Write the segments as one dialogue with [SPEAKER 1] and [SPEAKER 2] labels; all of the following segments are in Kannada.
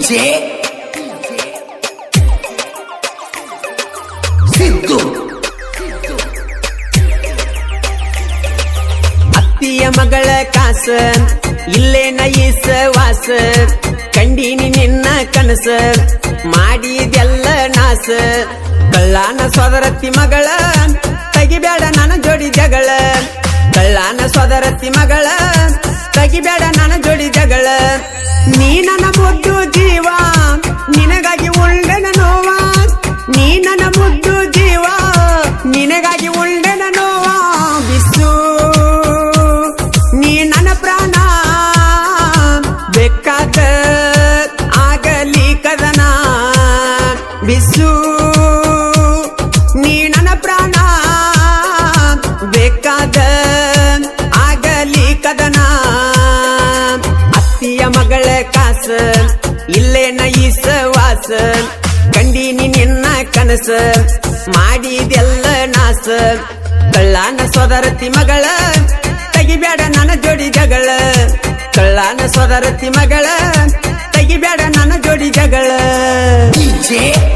[SPEAKER 1] DJ ಸಿದ್ದು
[SPEAKER 2] ಅತ್ತಿಯ ಮಗಳ ಕಾಸ ಇಲ್ಲೇ ನಯಿಸ ವಾಸ ಕಂಡೀನಿ ನಿನ್ನ ಕನಸ ಮಾಡಿದೆಲ್ಲ ನಾಸ ಕಳ್ಳಾನ ಸೋದರತ್ತಿ ಮಗಳ ತೆಗಿಬೇಡ ನನ್ನ ಜೋಡಿ ಜಗಳ ಕಳ್ಳಾನ ಸೋದರತ್ತಿ ಮಗಳ ತೆಗಿಬೇಡ ನನ್ನ ಜೋಡಿ ಜಗಳ ನೀ ನನ್ನ ಮುದ್ದು ಜೀವ ನಿನಗಾಗಿ ಉಳ್ಳೆನ ನೋವ ನೀ ನನ್ನ ಮುದ್ದು ಜೀವ ನಿನಗಾಗಿ ಉಳ್ಳೆನ ನೋವ ಬಿಸು ನೀ ನನ್ನ ಪ್ರಾಣ ಬೇಕಾದ ಆಗಲಿ ಕದನ ಬಿಸು ನೀ ನನ್ನ ಪ್ರಾಣ ಬೇಕಾದ ಆಗಲಿ ಕದನ ಅತ್ತಿಯ ಮಗಳ ಕಾಸ ಇಲ್ಲೇ ನಯಿಸ ವಾಸ ಕಂಡೀನಿ ನಿನ್ನ ಕನಸ ಮಾಡಿದೆಲ್ಲ ನಾಸ ಕಳ್ಳಾನ ಸೋದರತಿ ಮಗಳ ತೆಗಿಬೇಡ ನನ್ನ ಜೋಡಿ ಜಗಳ ಕಳ್ಳಾನ ಸೋದರತಿ ಮಗಳ ತೆಗಿಬೇಡ ನನ್ನ ಜೋಡಿ ಜಗಳ
[SPEAKER 1] DJ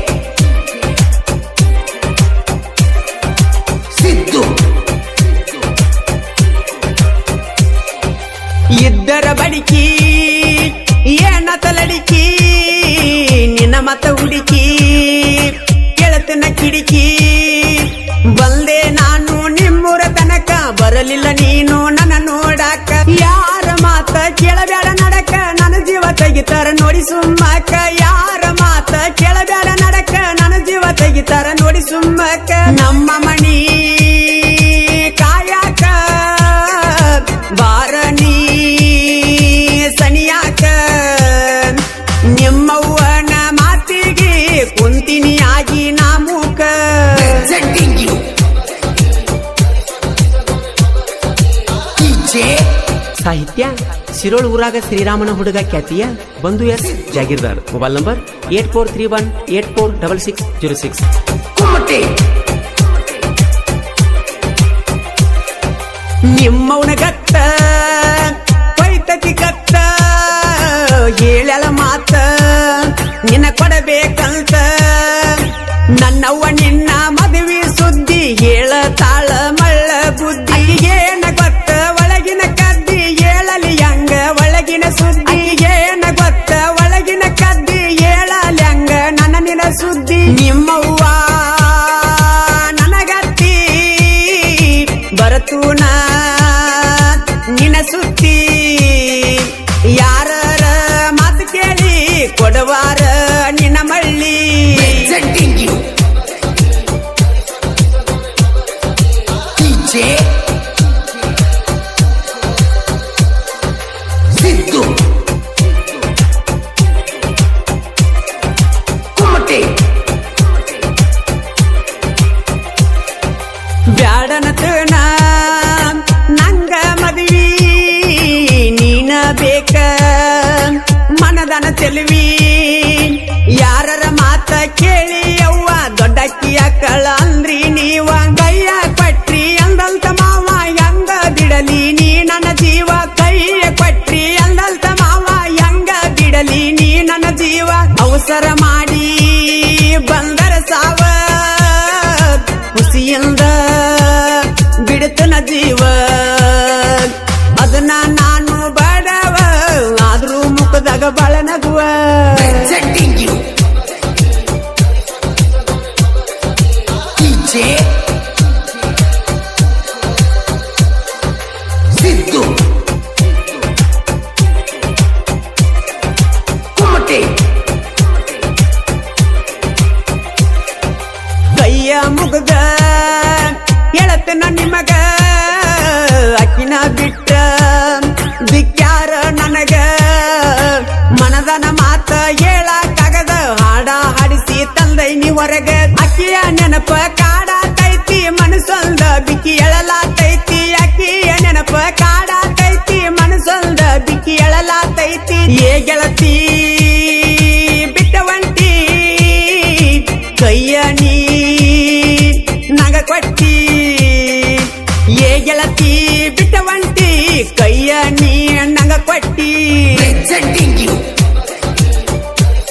[SPEAKER 1] ಸಿದ್ದು
[SPEAKER 2] ಇದ್ದರ ಬಡಿಕಿ ಏನ ತಲಡಿಕಿ ನಿನ್ನ ಮತ ಹುಡುಕಿ ಕೆಳತನ ಕಿಡಿಕಿ ಬಂದೆ ನಾನು ನಿಮ್ಮೂರ ತನಕ ಬರಲಿಲ್ಲ ನೀನು ನನ್ನ ನೋಡಾಕ ಯಾರ ಮಾತ ಕೇಳಬೇಡ ನಡಕ ನನ್ನ ಜೀವ ತೆಗಿತಾರ ನೋಡಿ ಸುಮ್ಮಕ ಯಾರ ಮಾತ ಕೇಳಬೇಡ ನಡಕ ನನ್ನ ಜೀವ ತೆಗಿತಾರ ನೋಡಿ ಸುಮ್ಮಕ ನಮ್ಮ ಮಣಿ ಕಾಯಕ ಬಾರಣಿ ಸನಿಯಾಕ ನಿಮ್ಮವ್ವನ ಮಾತಿಗೆ ಕುಂತಿನಿ ಆಗಿ ನಾಮೂಕ
[SPEAKER 1] presenting you DJ
[SPEAKER 2] ಸಾಹಿತ್ಯ ಸಿರೋಳ್ ಊರಾಗ ಶ್ರೀರಾಮನ ಹುಡುಗ ಖ್ಯಾತಿಯ ಬಂಧು S Jagirdar mobile number eight four three one eight four double six zero six
[SPEAKER 1] ಕುಮಟೆ
[SPEAKER 2] ನಿಮ್ಮವನ ಗತ್ತ ಪೈತತಿ ಕತ್ತ ಹೇಳಲ ಮಾತ ನಿನ್ನ ಕೊಡಬೇಕಂತ ನನ್ನವ್ವ ನಿನ್ನ ಮದುವೆ ಸುದ್ದಿ ಹೇಳ ತಾಳ ಮಳ್ಳ ಬುದ್ಧಿ ಏನ ಗೊತ್ತ ಒಳಗಿನ ಕದ್ದಿ ಹೇಳಲಿ ಹಂಗ ಒಳಗಿನ ಸುದ್ದಿ ಏನ ಗೊತ್ತ ಒಳಗಿನ ಕದ್ದಿ ಹೇಳಲಿ ಹಂಗ ನನ್ನ ನಿನ ಸುದ್ದಿ ನಿಮ್ಮವ್ವ ನನಗತ್ತಿ ಬರತೂನ ನಿನ ಸುತ್ತಿ ಯಾರ ಮಾತು ಕೇಳಿ ಕೊಡವಾರ ನಿನ್ನ ಮಳ್ಳಿ
[SPEAKER 1] presenting you DJ ಸಿದ್ದು ಕುಮಟೆ
[SPEAKER 2] ಬ್ಯಾಡನತನ ನಂಗ ಮದುವಿ ನೀನ ಬೇಕ ಮನದನ ಚೆಲುವಿ ಯಾರರ ಮಾತ ಕೇಳಿ ಅವ್ವ ದೊಡ್ಡಕ್ಕಿಯ ಕಳ ಅಂದ್ರಿ ನೀವ ಕೈಯ ಪಟ್ರಿ ಅಂದಲ್ತ ಮಾವ ಹೆಂಗ ಬಿಡಲಿ ನೀ ನನ್ನ ಜೀವ ಕೈಯ ಪಟ್ರಿ ಅಂದಲ್ತ ಮಾವ ಹೆಂಗ ಬಿಡಲಿ ನೀ ನನ್ನ ಜೀವ ಅವಸರ ಮಾಡಿ ಬಂದರ ಸಾವ ಖುಷಿಯಿಂದ ಬಿಡುತ್ತನ ಜೀವ ಅದನ್ನ ನಾನು ಬಡವ ಆದ್ರೂ ಮುಖದಾಗ ಬಾಳ ನಗುವ
[SPEAKER 1] presenting you DJ ಸಿದ್ದು ಕುಮಟೆ
[SPEAKER 2] ಕೈಯ ಮುಗ್ದ ಎಳತನ ನಿಮಗ ಅಕ್ಕಿನ ಬಿಟ್ಟ ಬಿಕ್ಯಾರ ನನಗ ಮನದನ ಮಾತ ಹೇಳಕ್ಕಾಗದ ಹಾಡ ಹಾಡಿಸಿ ತಂದೈನಿ ಹೊರಗ ಅಕ್ಕಿಯ ನೆನಪ ಕಾಡತೈತಿ ಮನಸ್ಸೊಂದ ಬಿಕ್ಕಿ ಎಳಲಾತೈತಿ ಅಕ್ಕಿಯ ನೆನಪ ಕಾಡತೈತಿ ಮನಸ್ಸೊಂದ ಬಿಕ್ಕಿ ಎಳಲಾತೈತಿ ಏ ಗೆಳತಿ ಬಿಟ್ಟ ಒಂಟಿ ಕೈಯ ನೀ ನಗ ಕೊಟ್ಟಿ ಏ ಗೆಳತಿ ಬಿಟ್ಟ ಒಂಟಿ ಕೈಯ ನೀ ನಂಗ ಕೊಟ್ಟಿ
[SPEAKER 1] presenting you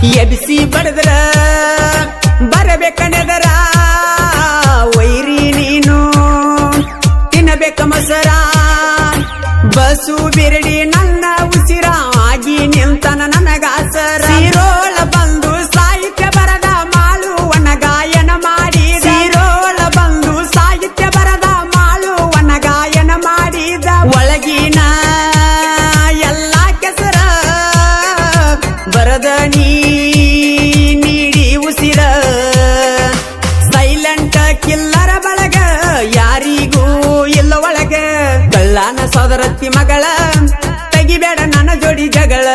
[SPEAKER 2] ಎಬಿಸಿ ಬಡದ್ರ ಬರಬೇಕನೆದರ ವೈರಿ ನೀನು ತಿನ್ನಬೇಕ ಮೊಸರ ಬಸು ಬಿರಡಿ ನನ್ನ ಉಸಿರ ಆಗಿ ನಿಲ್ತನ ನನಗಾಸರ ಸೀರೋಳ ಬಂದು ಸಾಹಿತ್ಯ ಬರದ ಮಾಳುವನ ಗಾಯನ ಮಾಡಿದ ಸೀರೋಳ ಬಂದು ಸಾಹಿತ್ಯ ಬರದ ಮಾಳುವನ ಗಾಯನ ಮಾಡಿದ ಒಳಗಿನ ಎಲ್ಲ ಕೆಸರ ಬರದ ನೀ ನೀಡಿ ಉಸಿರ ಸೈಲೆಂಟ್ ಕಿಲ್ಲರ ಬಳಗ ಯಾರಿಗೂ ಇಲ್ಲ ಒಳಗ ಕಳ್ಳನ ಸೋದರತ್ತಿ ಮಗಳ ತೆಗಿಬೇಡ ನನ್ನ ಜೋಡಿ ಜಗಳ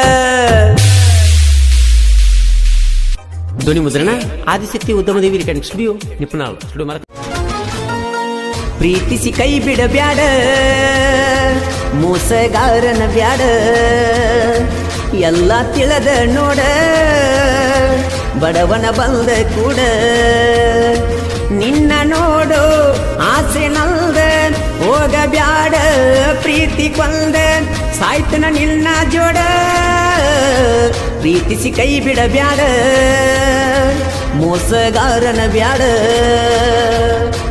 [SPEAKER 2] ಧ್ವನಿ ಮುದ್ರಣ ಆದಿಶಕ್ತಿ ಉದ್ಯಮದೇವಿ ರಿಕಾರ್ಡಿಂಗ್ ಸ್ಟುಡಿಯೋ ನಿಪುಣಾಳ್ ಸ್ಟುಡಿಯೋ ಮರ ಪ್ರೀತಿಸಿ ಕೈ ಬಿಡಬ್ಯಾಡ ಮೋಸಗಾರನ ಬ್ಯಾಡ ಎಲ್ಲ ತಿಳದ ನೋಡ ಬಡವನ ಬಂದ ಕೂಡ ನಿನ್ನ ನೋಡು ಆಸೆ ನಲ್ದ ಹೋಗ ಬ್ಯಾಡ ಪ್ರೀತಿ ಕೊಂದ ಸಾಯ್ತನ ನಿನ್ನ ಜೋಡ ಪ್ರೀತಿಸಿ ಕೈ ಬಿಡಬ್ಯಾಡ ಮೋಸಗಾರನ ಬ್ಯಾಡ